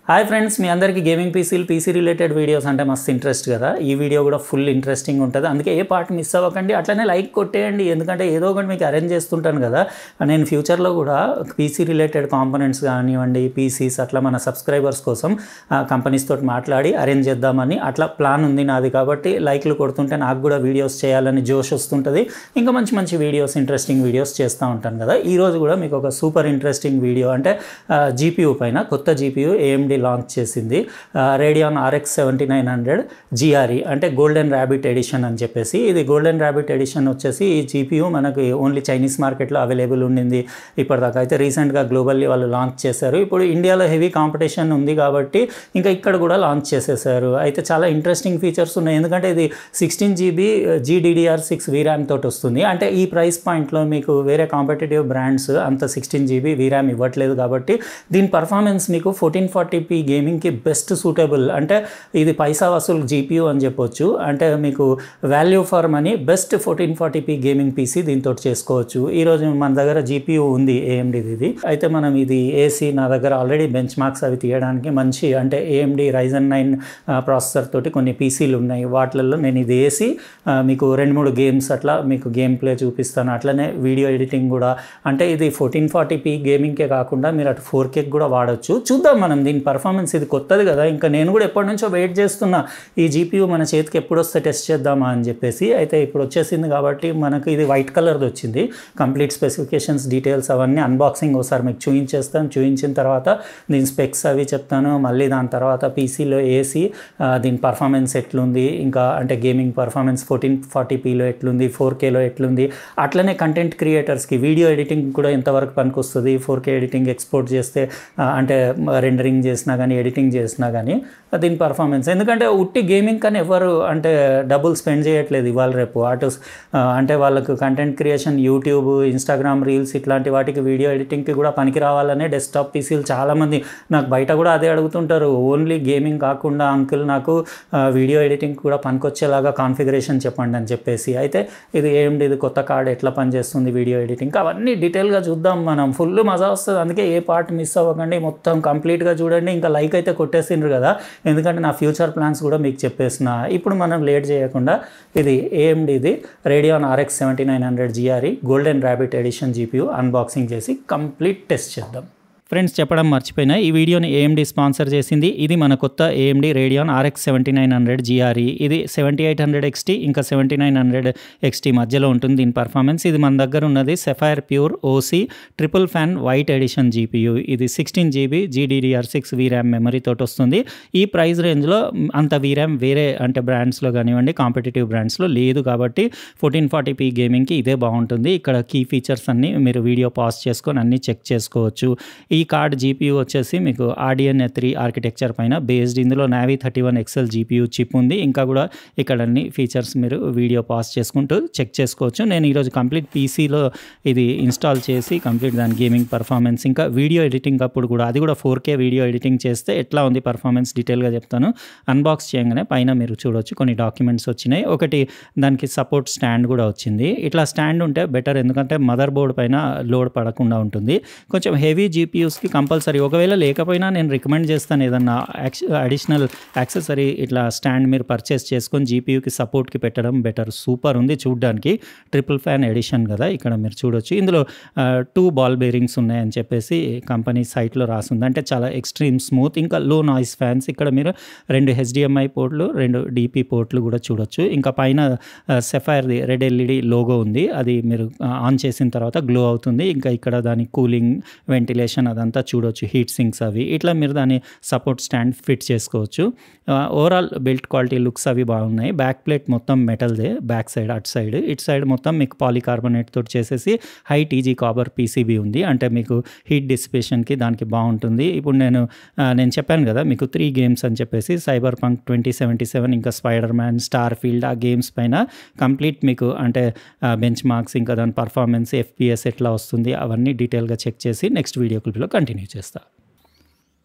hi friends మీ అందరికీ gaming పీసీలు పీసీ రిలేటెడ్ వీడియోస్ అంటే మస్తు ఇంట్రెస్ట్ కదా ఈ వీడియో కూడా ఫుల్ ఇంట్రెస్టింగ్ ఉంటుంది అందుకే ఏ పార్ట్ మిస్ అవ్వకండి అట్లనే లైక్ కొట్టేయండి ఎందుకంటే ఏదో ఒకటి మీకు అరేంజ్ చేస్తుంటాను కదా నేను ఫ్యూచర్లో కూడా పీసీ రిలేటెడ్ కాంపోనెంట్స్ కానివ్వండి పీసీస్ అట్లా మన సబ్స్క్రైబర్స్ కోసం కంపెనీస్ తోటి మాట్లాడి అరేంజ్ చేద్దామని అట్లా ప్లాన్ ఉంది నాది కాబట్టి లైక్లు కొడుతుంటే నాకు కూడా వీడియోస్ చేయాలని జోష్ వస్తుంటుంది ఇంకా మంచి మంచి వీడియోస్ ఇంట్రెస్టింగ్ వీడియోస్ చేస్తూ ఉంటాను కదా ఈ రోజు కూడా మీకు ఒక సూపర్ ఇంట్రెస్టింగ్ వీడియో అంటే జీపీయూ పైన కొత్త జీపీయూ ఏఎండి లాంచ్ చేసింది Radeon RX seventy nine hundred GRE అంటే గోల్డెన్ ర్యాబిట్ ఎడిషన్ అని చెప్పేసి ఇది గోల్డెన్ ర్యాబిట్ ఎడిషన్ వచ్చేసి ఈ జీపీయూ మనకి ఓన్లీ చైనీస్ మార్కెట్లో అవైలబుల్ ఉండింది ఇప్పటిదాకా అయితే రీసెంట్గా గ్లోబల్లీ వాళ్ళు లాంచ్ చేశారు ఇప్పుడు ఇండియాలో హెవీ కాంపిటీషన్ ఉంది కాబట్టి ఇంకా ఇక్కడ కూడా లాంచ్ చేసేసారు అయితే చాలా ఇంట్రెస్టింగ్ ఫీచర్స్ ఉన్నాయి ఎందుకంటే ఇది sixteen GB GDDR six VRAM తోటి వస్తుంది అంటే ఈ ప్రైస్ పాయింట్లో మీకు వేరే కాంపిటేటివ్ బ్రాండ్స్ అంత సిక్స్టీన్ జీబీ వీరామ్ ఇవ్వట్లేదు కాబట్టి దీని పర్ఫార్మెన్స్ మీకు ఫోర్టీన్ ఫార్టీ పీ గేమింగ్కి బెస్ట్ సూటబుల్ అంటే ఇది పైసా వసూలు జీపీయూ అని చెప్పొచ్చు అంటే మీకు value for money best fourteen forty P gaming PC దీంతో చేసుకోవచ్చు ఈరోజు మన దగ్గర జీపీయూ ఉంది ఏఎండిది ఇది అయితే మనం ఇది ఏసీ నా దగ్గర ఆల్రెడీ బెంచ్ మార్క్స్ అవి తీయడానికి మంచి అంటే ఏఎండి రైజన్ నైన్ ప్రాసెసర్ తోటి కొన్ని పీసీలు ఉన్నాయి వాటిలలో నేను ఇది వేసి మీకు రెండు మూడు గేమ్స్ అట్లా మీకు గేమ్ ప్లే చూపిస్తాను అట్లనే వీడియో ఎడిటింగ్ కూడా అంటే ఇది ఫోర్టీన్ ఫార్టీ పీ గేమింగ్కే కాకుండా మీరు అటు ఫోర్ కేక్ కూడా వాడచ్చు చూద్దాం మనం దీని పర్ఫార్మెన్స్ ఇది కొత్తది కదా ఇంకా నేను కూడా ఎప్పటి నుంచో వెయిట్ చేస్తున్నా ఈ జీపీయూ మన చేతికి ఎప్పుడు వస్తే టెస్ట్ చేద్దామా అని చెప్పేసి అయితే ఇప్పుడు వచ్చేసింది కాబట్టి మనకు ఇది వైట్ కలర్ది వచ్చింది కంప్లీట్ స్పెసిఫికేషన్స్ డీటెయిల్స్ అవన్నీ అన్బాక్సింగ్ ఒకసారి మీకు చూపించేస్తాను చూపించిన తర్వాత దీని స్పెక్స్ అవి చెప్తాను మళ్ళీ దాని తర్వాత పీసీలో వేసి దీని పర్ఫార్మెన్స్ ఎట్లుంది ఇంకా అంటే గేమింగ్ పర్ఫార్మెన్స్ ఫోర్టీన్ ఫార్టీ పీలో ఎట్లుంది ఫోర్ కేలో ఎట్లుంది అట్లనే కంటెంట్ క్రియేటర్స్కి వీడియో ఎడిటింగ్ కూడా ఎంతవరకు పనికొస్తుంది ఫోర్ కే ఎడిటింగ్ ఎక్స్పోర్ట్ చేస్తే అంటే రెండరింగ్ చేసినా కానీ ఎడిటింగ్ చేసినా కానీ దీని పర్ఫార్మెన్స్ ఎందుకంటే ఉట్టి గేమింగ్ కానీ ఎవరు అంటే డబ్బులు స్పెండ్ చేయట్లేదు ఇవాళ రేపు అటు అంటే వాళ్ళకు content creation YouTube Instagram reels ఇట్లాంటి వాటికి వీడియో ఎడిటింగ్కి కూడా పనికి రావాలనే డెస్క్టాప్ పీసీలు చాలామంది నాకు బయట కూడా అదే అడుగుతుంటారు ఓన్లీ గేమింగ్ కాకుండా అంకుల్ నాకు వీడియో ఎడిటింగ్ కూడా పనికొచ్చేలాగా కాన్ఫిగరేషన్ చెప్పండి అని చెప్పేసి అయితే ఇది ఏమిటి ఇది కొత్త కార్డ్ ఎట్లా పనిచేస్తుంది వీడియో ఎడిటింగ్ అవన్నీ డీటెయిల్గా చూద్దాం మనం ఫుల్ మజా వస్తుంది అందుకే ఏ పార్ట్ మిస్ అవ్వకండి మొత్తం కంప్లీట్గా చూడండి ఇంకా లైక్ అయితే కొట్టేసిండ్రు కదా ఎందుకంటే నా ఫ్యూచర్ ప్లాన్స్ కూడా మీకు చెప్పేసిన ఇప్పుడు మనం లేట్ చేయకుండా ఇది ఏఎండిది Radeon RX seventy nine hundred GRE golden rabbit edition GPU unboxing చేసి కంప్లీట్ టెస్ట్ చేద్దాం ఫ్రెండ్స్ చెప్పడం మర్చిపోయినా ఈ వీడియోని ఏఎండి స్పాన్సర్ చేసింది ఇది మన కొత్త AMD Radeon RX seventy nine hundred GRE ఇది సెవెంటీ ఎయిట్ హండ్రెడ్ ఎక్స్టీ ఇంకా సెవెంటీ నైన్ హండ్రెడ్ ఎక్స్టీ మధ్యలో ఉంటుంది దీని పర్ఫార్మెన్స్ ఇది మన దగ్గర ఉన్నది Sapphire pure OC triple fan white edition GPU ఇది sixteen GB GDDR six VRAM memory తోటి వస్తుంది ఈ ప్రైస్ రేంజ్లో అంత వీర్యామ్ వేరే అంటే బ్రాండ్స్లో కానివ్వండి కాంపిటేటివ్ బ్రాండ్స్లో లేదు కాబట్టి ఫోర్టీన్ ఫార్టీ పీ గేమింగ్కి ఇదే బాగుంటుంది ఇక్కడ కీ ఫీచర్స్ అన్నీ మీరు వీడియో పాస్ చేసుకొని అన్నీ చెక్ చేసుకోవచ్చు ఈ కార్డ్ జీపీయూ వచ్చేసి మీకు ఆర్డిఎన్ఏ త్రీ ఆర్కిటెక్చర్ పైన బేస్డ్ ఇందులో Navi thirty one XL GPU chip ఉంది ఇంకా కూడా ఇక్కడ అన్ని ఫీచర్స్ మీరు వీడియో పాస్ చేసుకుంటూ చెక్ చేసుకోవచ్చు నేను ఈరోజు కంప్లీట్ పీసీలో ఇది ఇన్స్టాల్ చేసి కంప్లీట్ దాని గేమింగ్ పర్ఫార్మెన్స్ ఇంకా వీడియో ఎడిటింగ్ అప్పుడు కూడా అది కూడా ఫోర్ కే వీడియో ఎడిటింగ్ చేస్తే ఎట్లా ఉంది పర్ఫార్మెన్స్ డీటెయిల్గా చెప్తాను అన్బాక్స్ చేయగానే పైన మీరు చూడవచ్చు కొన్ని డాక్యుమెంట్స్ వచ్చినాయి ఒకటి దానికి సపోర్ట్ స్టాండ్ కూడా వచ్చింది ఇట్లా స్టాండ్ ఉంటే బెటర్ ఎందుకంటే మదర్ బోర్డ్ పైన లోడ్ పడకుండా ఉంటుంది కొంచెం హెవీ జీపీయూస్కి కంపల్సరీ ఒకవేళ లేకపోయినా నేను రికమెండ్ చేస్తాను ఏదన్నా అడిషనల్ యాక్సెసరీ ఇట్లా స్టాండ్ మీరు పర్చేస్ చేసుకొని జీపీయూకి సపోర్ట్కి పెట్టడం బెటర్ సూపర్ ఉంది చూడడానికి ట్రిపుల్ ఫ్యాన్ ఎడిషన్ కదా ఇక్కడ మీరు చూడొచ్చు ఇందులో టూ బాల్ బేరింగ్స్ ఉన్నాయని చెప్పేసి కంపెనీ సైట్లో రాసింది అంటే చాలా ఎక్స్ట్రీమ్ స్మూత్ ఇంకా లో నాయిస్ ఫ్యాన్స్ ఇక్కడ మీరు రెండు హెచ్డిఎంఐ పోర్ట్లు రెండు డిపి పోర్ట్లు కూడా చూడొచ్చు ఇంకా పైన సెఫైర్ది రెడ్ ఎల్ఈడి లోగో ఉంది అది మీరు ఆన్ చేసిన తర్వాత గ్లో అవుతుంది ఇంకా ఇక్కడ దాని కూలింగ్ వెంటిలేషన్ అదంతా చూడొచ్చు హీట్ సింక్స్ అవి ఇట్లా మీరు దాని సపోర్ట్ స్టాండ్ ఫిట్ చేసుకోవచ్చు ఓవరాల్ బిల్ట్ క్వాలిటీ లుక్స్ అవి బాగున్నాయి బ్యాక్ ప్లేట్ మొత్తం మెటల్దే బ్యాక్ సైడ్ అటు సైడ్ ఇటు సైడ్ మొత్తం మీకు పాలికార్బోనేట్ తోటి చేసేసి హై టీజీ కాపర్ పీసీబీ ఉంది అంటే మీకు హీట్ డిసిపేషన్కి దానికి బాగుంటుంది ఇప్పుడు నేను నేను చెప్పాను కదా మీకు త్రీ గేమ్స్ అని చెప్పేసి Cyberpunk twenty seventy seven ఇంకా స్పైడర్ మ్యాన్ స్టార్ ఫీల్డ్ ఆ గేమ్స్ పైన కంప్లీట్ మీకు అంటే బెంచ్ మార్క్స్ ఇంకా దాని పర్ఫార్మెన్స్ ఎఫ్పిఎస్ ఎట్లా వస్తుంది అవన్నీ డీటెయిల్గా చెక్ చేసి నెక్స్ట్ వీడియో క్లిప్లో కంటిన్యూ చేస్తా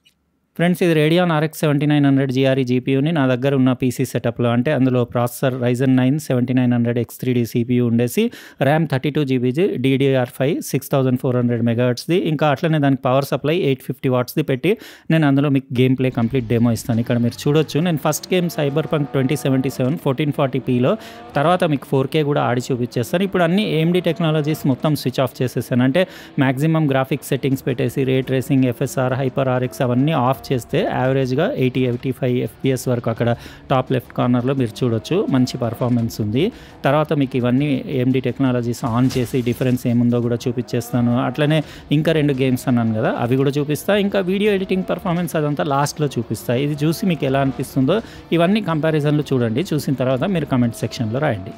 ఫ్రెండ్స్ ఇది Radeon RX seventy nine hundred GRE జీపీయూని నా దగ్గర ఉన్న పీసీ సెటప్లో అంటే అందులో processor Ryzen nine seventy nine hundred X three D CPU ఉండేసి ర్యామ్ థర్టీ టూ జీబీజీ DDR five six thousand four hundred మెగాహర్ట్స్ది ఇంకా అట్లనే దానికి పవర్ సప్లై ఎయిట్ ఫిఫ్టీ వాట్స్ది పెట్టి నేను అందులో మీకు గేమ్ ప్లే కంప్లీట్ డెమో ఇస్తాను ఇక్కడ మీరు చూడొచ్చు నేను first game Cyberpunk twenty seventy seven fourteen forty పీలో తర్వాత మీకు ఫోర్ కే కూడా ఆడి చూపించేస్తాను ఇప్పుడు అన్ని ఏఎండి టెక్నాలజీస్ మొత్తం స్విచ్ ఆఫ్ చేసేసాను అంటే మాక్సిమం గ్రాఫిక్స్ సెట్టింగ్స్ పెట్టేసి ray tracing FSR hyper RX అవన్నీ ఆఫ్ చేస్తే యావరేజ్గా ఎయిటీ ఎయిటీ ఫైవ్ ఎఫ్పిఎస్ వరకు అక్కడ టాప్ లెఫ్ట్ కార్నర్లో మీరు చూడొచ్చు మంచి పర్ఫార్మెన్స్ ఉంది తర్వాత మీకు ఇవన్నీ ఏఎండి టెక్నాలజీస్ ఆన్ చేసి డిఫరెన్స్ ఏముందో కూడా చూపించేస్తాను అట్లనే ఇంకా రెండు గేమ్స్ అన్నాను కదా అవి కూడా చూపిస్తా ఇంకా వీడియో ఎడిటింగ్ పర్ఫార్మెన్స్ అదంతా లాస్ట్లో చూపిస్తా ఇది చూసి మీకు ఎలా అనిపిస్తుందో ఇవన్నీ కంపారిజన్లు చూడండి చూసిన తర్వాత మీరు కమెంట్ సెక్షన్లో రాయండి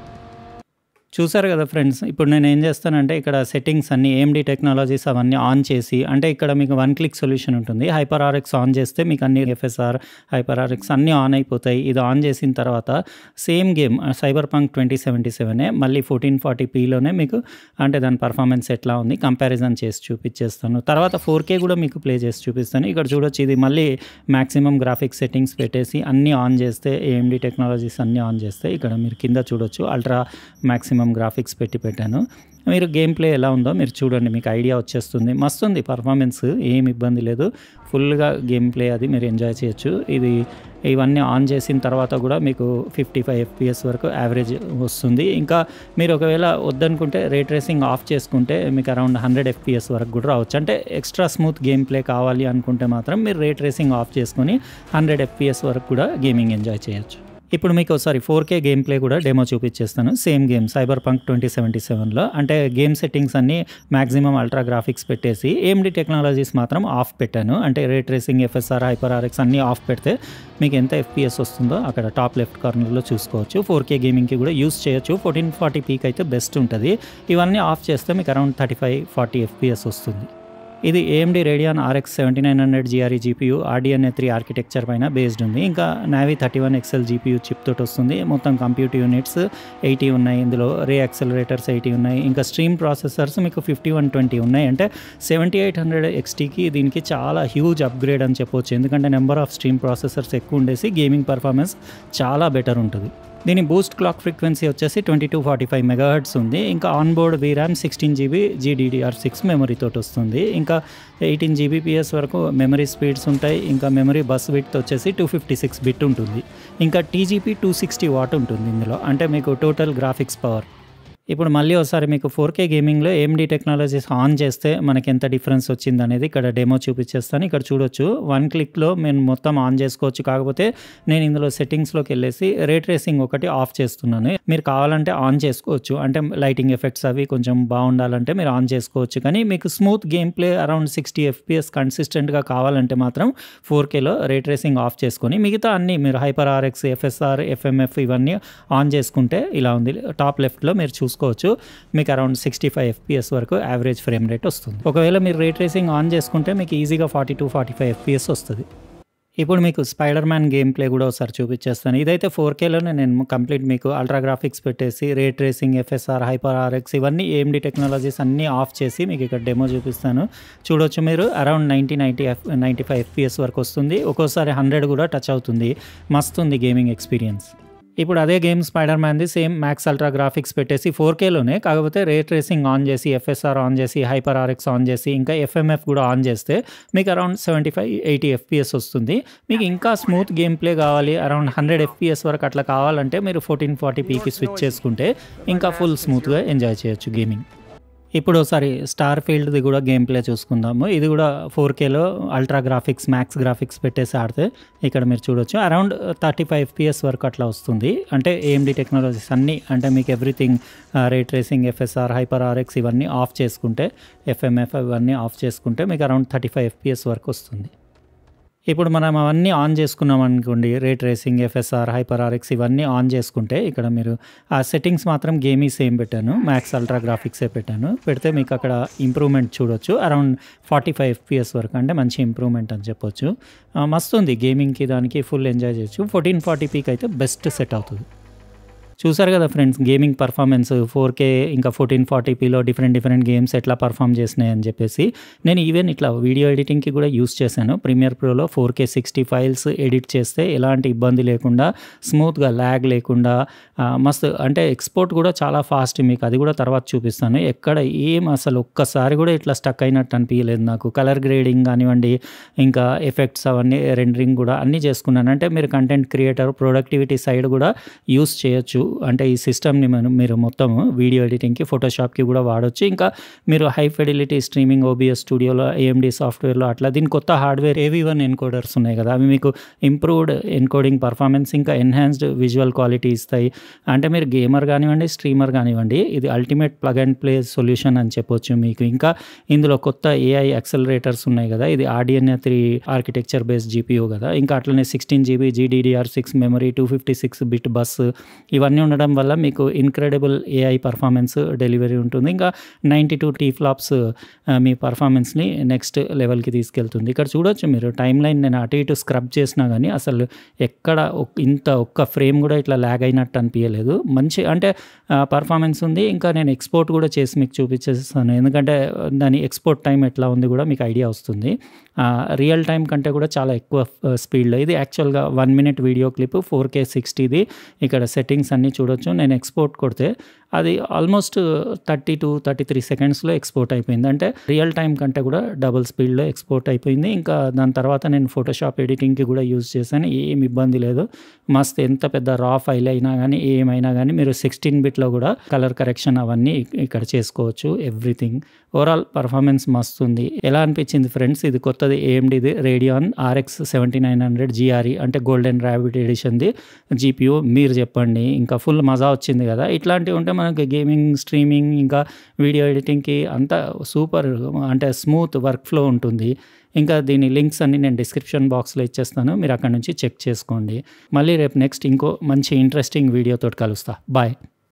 చూసారు కదా ఫ్రెండ్స్ ఇప్పుడు నేను ఏం చేస్తానంటే ఇక్కడ సెట్టింగ్స్ అన్ని ఏఎండి టెక్నాలజీస్ అవన్నీ ఆన్ చేసి అంటే ఇక్కడ మీకు వన్ క్లిక్ సొల్యూషన్ ఉంటుంది హైపర్ ఆర్ఎక్స్ ఆన్ చేస్తే మీకు అన్ని ఎఫ్ఎస్ఆర్ హైపర్ ఆర్ఎక్స్ అన్నీ ఆన్ అయిపోతాయి ఇది ఆన్ చేసిన తర్వాత same game Cyberpunk twenty seventy సెవెనే మళ్ళీ ఫోర్టీన్ ఫార్టీ పీలోనే మీకు అంటే దాని పర్ఫార్మెన్స్ ఎట్లా ఉంది కంపారిజన్ చేసి చూపించేస్తాను తర్వాత ఫోర్ కే కూడా మీకు ప్లే చేసి చూపిస్తాను ఇక్కడ చూడొచ్చు ఇది మళ్ళీ మ్యాక్సిమం గ్రాఫిక్స్ సెట్టింగ్స్ పెట్టేసి అన్నీ ఆన్ చేస్తే ఏఎండి టెక్నాలజీస్ అన్నీ ఆన్ చేస్తే ఇక్కడ మీరు కింద చూడొచ్చు అల్ట్రా మ్యాక్సిమం గ్రాఫిక్స్ పెట్టి పెట్టాను మీరు గేమ్ ప్లే ఎలా ఉందో మీరు చూడండి మీకు ఐడియా వచ్చేస్తుంది మస్తు ఉంది పర్ఫార్మెన్స్ ఏం ఇబ్బంది లేదు ఫుల్గా గేమ్ ప్లే అది మీరు ఎంజాయ్ చేయొచ్చు ఇది ఇవన్నీ ఆన్ చేసిన తర్వాత కూడా మీకు ఫిఫ్టీ ఫైవ్ ఎఫ్పిఎస్ వరకు యావరేజ్ వస్తుంది ఇంకా మీరు ఒకవేళ వద్దనుకుంటే రేట్ రేసింగ్ ఆఫ్ చేసుకుంటే మీకు అరౌండ్ హండ్రెడ్ ఎఫ్పిఎస్ వరకు కూడా రావచ్చు అంటే ఎక్స్ట్రా స్మూత్ గేమ్ ప్లే కావాలి అనుకుంటే మాత్రం మీరు రేట్ రేసింగ్ ఆఫ్ చేసుకొని హండ్రెడ్ ఎఫ్పిఎస్ వరకు కూడా గేమింగ్ ఎంజాయ్ చేయొచ్చు ఇప్పుడు మీకు ఒకసారి ఫోర్ కే గేమ్ ప్లే కూడా డెమో చూపించేస్తాను same game Cyberpunk twenty seventy సెవెన్లో అంటే గేమ్ సెట్టింగ్స్ అన్ని మాక్సిమం అల్ట్రా గ్రాఫిక్స్ పెట్టేసి ఏఎండి టెక్నాలజీస్ మాత్రం ఆఫ్ పెట్టాను అంటే ray tracing FSR hyper RX అన్నీ ఆఫ్ పెడితే మీకు ఎంత ఎఫ్పిఎస్ వస్తుందో అక్కడ టాప్ లెఫ్ట్ కార్నర్లో చూసుకోవచ్చు ఫోర్ కే గేమింగ్కి కూడా యూస్ చేయొచ్చు ఫోర్టీన్ ఫార్టీ పీక్ అయితే బెస్ట్ ఉంటుంది ఇవన్నీ ఆఫ్ చేస్తే మీకు around thirty five forty FPS వస్తుంది ఇది AMD Radeon RX seventy nine hundred GRE GPU RDNA three architecture పైన బేస్డ్ ఉంది ఇంకా Navi thirty one XL GPU chip తోటి వస్తుంది మొత్తం కంప్యూటర్ యూనిట్స్ ఎయిటీ ఉన్నాయి ఇందులో రే యాక్సలరేటర్స్ ఎయిటీ ఉన్నాయి ఇంకా స్ట్రీమ్ ప్రాసెసర్స్ మీకు ఫిఫ్టీ వన్ ట్వంటీ ఉన్నాయి అంటే సెవెంటీ ఎయిట్ హండ్రెడ్ ఎక్స్టీకి దీనికి చాలా హ్యూజ్ అప్గ్రేడ్ అని చెప్పొచ్చు ఎందుకంటే నెంబర్ ఆఫ్ స్ట్రీమ్ ప్రాసెసర్స్ ఎక్కువ ఉండేసి గేమింగ్ పర్ఫార్మెన్స్ చాలా బెటర్ ఉంటుంది దీని బూస్ట్ క్లాక్ ఫ్రీక్వెన్సీ వచ్చేసి twenty two forty five megahertz ఉంది ఇంకా on board VRAM sixteen GB GDDR six memory తోటి వస్తుంది ఇంకా ఎయిటీన్ జీబీపీఎస్ వరకు మెమరీ స్పీడ్స్ ఉంటాయి ఇంకా మెమరీ బస్ విత్ వచ్చేసి టూ ఫిఫ్టీ సిక్స్ బిట్ ఉంటుంది ఇంకా టీజీపీ టూ సిక్స్టీ వాట్ ఉంటుంది ఇందులో అంటే మీకు టోటల్ గ్రాఫిక్స్ పవర్ ఇప్పుడు మళ్ళీ ఒకసారి మీకు ఫోర్ కే గేమింగ్లో ఏఎండి టెక్నాలజీస్ ఆన్ చేస్తే మనకి ఎంత డిఫరెన్స్ వచ్చింది అనేది ఇక్కడ డెమో చూపించేస్తాను ఇక్కడ చూడొచ్చు వన్ క్లిక్లో మేము మొత్తం ఆన్ చేసుకోవచ్చు కాకపోతే నేను ఇందులో సెట్టింగ్స్లోకి వెళ్ళేసి రేట్ రేసింగ్ ఒకటి ఆఫ్ చేస్తున్నాను మీరు కావాలంటే ఆన్ చేసుకోవచ్చు అంటే లైటింగ్ ఎఫెక్ట్స్ అవి కొంచెం బాగుండాలంటే మీరు ఆన్ చేసుకోవచ్చు కానీ మీకు smooth game play around sixty FPS కన్సిస్టెంట్గా కావాలంటే మాత్రం ఫోర్ కేలో రేట్ రేసింగ్ ఆఫ్ చేసుకొని మిగతా అన్ని మీరు హైపర్ ఆర్ఎక్స్ ఎఫ్ఎస్ఆర్ ఎఫ్ఎంఎఫ్ ఇవన్నీ ఆన్ చేసుకుంటే ఇలా ఉంది టాప్ లెఫ్ట్లో మీరు చూసుకోవచ్చు మీకు అరౌండ్ సిక్స్టీ ఫైవ్ ఎఫ్పిఎస్ వరకు యావరేజ్ ఫ్రేమ్ రేట్ వస్తుంది ఒకవేళ మీరు రేట్ రేసింగ్ ఆన్ చేసుకుంటే మీకు ఈజీగా forty to forty five FPS వస్తుంది ఇప్పుడు మీకు స్పైడర్ మ్యాన్ గేమ్ ప్లే కూడా ఒకసారి చూపించేస్తాను ఇదైతే ఫోర్ కేలోనే నేను కంప్లీట్ మీకు అల్ట్రా గ్రాఫిక్స్ పెట్టేసి ray tracing FSR hyper RX ఇవన్నీ ఏఎండి టెక్నాలజీస్ అన్నీ ఆఫ్ చేసి మీకు ఇక్కడ డెమో చూపిస్తాను చూడొచ్చు మీరు around ninety ninety F ninety five FPS వరకు వస్తుంది ఒక్కోసారి హండ్రెడ్ కూడా టచ్ అవుతుంది మస్తు ఉంది గేమింగ్ ఎక్స్పీరియన్స్ ఇప్పుడు అదే గేమ్ స్పైడర్ మ్యాన్ది సేమ్ మ్యాక్స్ అల్ట్రా గ్రాఫిక్స్ పెట్టేసి ఫోర్ కేలోనే కాకపోతే రేట్ రేసింగ్ ఆన్ చేసి ఎఫ్ఎస్ఆర్ ఆన్ చేసి హైపర్ ఆర్ఎక్స్ ఆన్ చేసి ఇంకా ఎఫ్ఎంఎఫ్ కూడా ఆన్ చేస్తే మీకు around seventy five eighty FPS వస్తుంది మీకు ఇంకా స్మూత్ గేమ్ ప్లే కావాలి అరౌండ్ హండ్రెడ్ ఎఫ్పిఎస్ వరకు అట్లా కావాలంటే మీరు ఫోర్టీన్ ఫార్టీ పీకి స్విచ్ చేసుకుంటే ఇంకా ఫుల్ స్మూత్గా ఎంజాయ్ చేయొచ్చు గేమింగ్ ఇప్పుడు ఒకసారి స్టార్ ఫీల్డ్ది కూడా గేమ్ ప్లే చూసుకుందాము ఇది కూడా ఫోర్ కేలో అల్ట్రా గ్రాఫిక్స్ మ్యాక్స్ గ్రాఫిక్స్ పెట్టేసి ఆడితే ఇక్కడ మీరు చూడొచ్చు అరౌండ్ థర్టీ ఫైవ్ ఎఫ్పిఎస్ వరకు అట్లా వస్తుంది అంటే ఏఎండి టెక్నాలజీస్ అన్నీ అంటే మీకు everything ray tracing FSR hyper RX ఇవన్నీ ఆఫ్ చేసుకుంటే ఎఫ్ఎంఎఫ్ ఇవన్నీ ఆఫ్ చేసుకుంటే మీకు అరౌండ్ థర్టీ ఫైవ్ ఎఫ్పిఎస్ వరకు వస్తుంది ఇప్పుడు మనం అవన్నీ ఆన్ చేసుకున్నాం అనుకోండి ray tracing FSR hyper RX ఇవన్నీ ఆన్ చేసుకుంటే ఇక్కడ మీరు ఆ సెట్టింగ్స్ మాత్రం గేమీ సేమ్ పెట్టాను మ్యాక్స్ అల్ట్రా గ్రాఫిక్సే పెట్టాను పెడితే మీకు అక్కడ ఇంప్రూవ్మెంట్ చూడొచ్చు అరౌండ్ ఫార్టీ ఫైవ్ ఎఫ్పిఎస్ వరకు అంటే మంచి ఇంప్రూవ్మెంట్ అని చెప్పొచ్చు మస్తు ఉంది గేమింగ్కి దానికి ఫుల్ ఎంజాయ్ చేయొచ్చు ఫోర్టీన్ ఫార్టీ పీక్ అయితే బెస్ట్ సెట్ అవుతుంది చూసారు కదా friends gaming performance four K ఇంకా ఫోర్టీన్ ఫార్టీపీలో డిఫరెంట్ డిఫరెంట్ గేమ్స్ ఎట్లా పర్ఫామ్ చేసినాయి అని చెప్పేసి నేను ఈవెన్ ఇట్లా వీడియో ఎడిటింగ్కి కూడా యూస్ చేశాను ప్రీమియర్ ప్రోలో four K sixty files edit చేస్తే ఎలాంటి ఇబ్బంది లేకుండా స్మూత్గా ల్యాగ్ లేకుండా ఆ, మస్తు అంటే ఎక్స్పోర్ట్ కూడా చాలా ఫాస్ట్ మీకు అది కూడా తర్వాత చూపిస్తాను ఎక్కడ ఏం అసలు ఒక్కసారి కూడా ఇట్లా స్టక్ అయినట్టు అనిపించలేదు నాకు కలర్ గ్రేడింగ్ కానివ్వండి ఇంకా ఎఫెక్ట్స్ అవన్నీ రెండరింగ్ కూడా అన్నీ చేసుకున్నాను అంటే మీరు కంటెంట్ క్రియేటర్ ప్రొడక్టివిటీ సైడ్ కూడా యూస్ చేయొచ్చు అంటే ఈ సిస్టమ్ని మనం మీరు మొత్తం వీడియో ఎడిటింగ్కి ఫోటోషాప్కి కూడా వాడొచ్చు ఇంకా మీరు హై ఫెడిలిటీ స్ట్రీమింగ్ ఓబిఎస్ స్టూడియోలో ఏఎండి సాఫ్ట్వేర్లో అట్లా దీని కొత్త హార్డ్వేర్ ఏవి వన్ ఎన్కోడర్స్ ఉన్నాయి కదా అవి మీకు ఇంప్రూవ్డ్ ఎన్కోడింగ్ పర్ఫార్మెన్స్ ఇంకా ఎన్హాన్స్డ్ విజువల్ క్వాలిటీ ఇస్తాయి అంటే మీరు గేమర్ కానివ్వండి స్ట్రీమర్ కానివ్వండి ఇది ultimate plug and play solution అని చెప్పొచ్చు మీకు ఇంకా ఇందులో కొత్త ఏఐ యాక్సలరేటర్స్ ఉన్నాయి కదా ఇది RDNA three architecture based GPU కదా ఇంకా అట్లనే sixteen GB GDDR six memory two fifty six bit bus ఇవన్నీ ఉండడం వల్ల మీకు ఇన్క్రెడిబుల్ ఏఐ పర్ఫార్మెన్స్ డెలివరీ ఉంటుంది ఇంకా నైంటీ టూ టీ ఫ్లాప్స్ మీ పర్ఫార్మెన్స్ని నెక్స్ట్ లెవెల్కి తీసుకెళ్తుంది ఇక్కడ చూడొచ్చు మీరు టైం లైన్ నేను అటు ఇటు స్క్రబ్ చేసినా కానీ అసలు ఎక్కడ ఒక్- ఇంత ఒక్క ఫ్రేమ్ కూడా ఇట్లా ల్యాగ్ అయినట్టు అనిపించలేదు మంచి అంటే పర్ఫార్మెన్స్ ఉంది ఇంకా నేను ఎక్స్పోర్ట్ కూడా చేసి మీకు చూపించేస్తాను ఎందుకంటే దాని ఎక్స్పోర్ట్ టైం ఎట్లా ఉంది కూడా మీకు ఐడియా వస్తుంది రియల్ టైం కంటే కూడా చాలా ఎక్కువ స్పీడ్లో ఇది యాక్చువల్గా one minute video clip four K సిక్స్టీది ఇక్కడ సెట్టింగ్స్ అన్నీ చూడొచ్చు నేను ఎక్స్పోర్ట్ కొడితే అది almost thirty to thirty three సెకండ్స్లో ఎక్స్పోర్ట్ అయిపోయింది అంటే రియల్ టైం కంటే కూడా డబుల్ స్పీడ్లో ఎక్స్పోర్ట్ అయిపోయింది ఇంకా దాని తర్వాత నేను ఫోటోషాప్ ఎడిటింగ్కి కూడా యూజ్ చేశాను ఏం ఇబ్బంది లేదు మస్త్ ఎంత పెద్ద రా ఫైల్ అయినా కానీ ఏమైనా కానీ మీరు సిక్స్టీన్ బిట్లో కూడా కలర్ కరెక్షన్ అవన్నీ ఇక్- ఇక్కడ చేసుకోవచ్చు ఎవ్రీథింగ్ ఓవరాల్ పర్ఫార్మెన్స్ మస్తు ఉంది ఎలా అనిపించింది ఫ్రెండ్స్ ఇది కొత్తది ఏఎండిది Radeon RX seventy nine hundred GRE అంటే గోల్డెన్ ర్యాబిట్ ఎడిషన్ది జీపీయూ మీరు చెప్పండి ఇంకా ఫుల్ మజా వచ్చింది కదా ఇట్లాంటివి ఉంటే మనకి గేమింగ్ స్ట్రీమింగ్ ఇంకా వీడియో ఎడిటింగ్కి అంతా సూపర్ అంటే స్మూత్ వర్క్ ఫ్లో ఉంటుంది ఇంకా దీని లింక్స్ అన్ని నేను డిస్క్రిప్షన్ బాక్స్లో ఇచ్చేస్తాను మీరు అక్కడ నుంచి చెక్ చేసుకోండి మళ్ళీ రేపు నెక్స్ట్ ఇంకో మంచి ఇంట్రెస్టింగ్ వీడియోతో కలుస్తా బాయ్